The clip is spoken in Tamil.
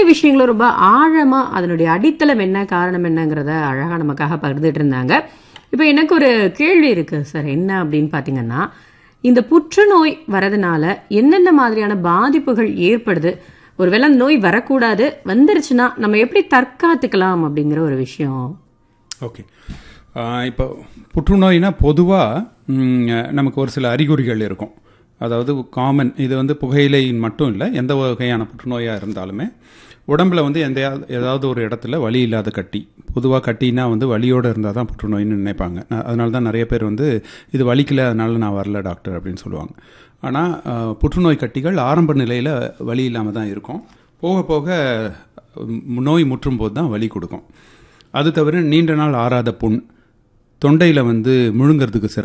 விஷயங்களும் ரொம்ப ஆழமா அதனுடைய அடித்தளம் என்ன காரணம் என்னங்கிறத அழகா நமக்காக பகிர்ந்துட்டு இருந்தாங்க இப்போ எனக்கு ஒரு கேள்வி இருக்கு சார் என்ன அப்படின்னு பாத்தீங்கன்னா இந்த புற்றுநோய் வரதுனால என்னென்ன மாதிரியான பாதிப்புகள் ஏற்படுது ஒருவேளை அந்த நோய் வரக்கூடாது வந்துருச்சுன்னா நம்ம எப்படி தற்காத்துக்கலாம் அப்படிங்கிற ஒரு விஷயம் ஓகே இப்போ புற்றுநோய்னா பொதுவாக நமக்கு ஒரு சில அறிகுறிகள் இருக்கும் அதாவது காமன் இது வந்து புகையிலையின் மட்டும் இல்லை எந்த வகையான புற்றுநோயாக இருந்தாலுமே உடம்புல வந்து எந்த ஏதாவது ஒரு இடத்துல வலி இல்லாத கட்டி பொதுவாக கட்டினா வந்து வலியோடு இருந்தால் தான் புற்றுநோயின்னு நினைப்பாங்க நா- அதனால தான் நிறைய பேர் வந்து இது வலிக்கல அதனால நான் வரல டாக்டர் அப்படின்னு சொல்லுவாங்க ஆனால் புற்றுநோய் கட்டிகள் ஆரம்ப நிலையில் வலி இல்லாமல் தான் இருக்கும் போக போக ம், நோய் முற்றும் போது தான் வலி கொடுக்கும் அது தவிர நீண்ட நாள் ஆறாத புண் தொண்டையில் வந்து முழுங்கிறதுக்கு சிரமம்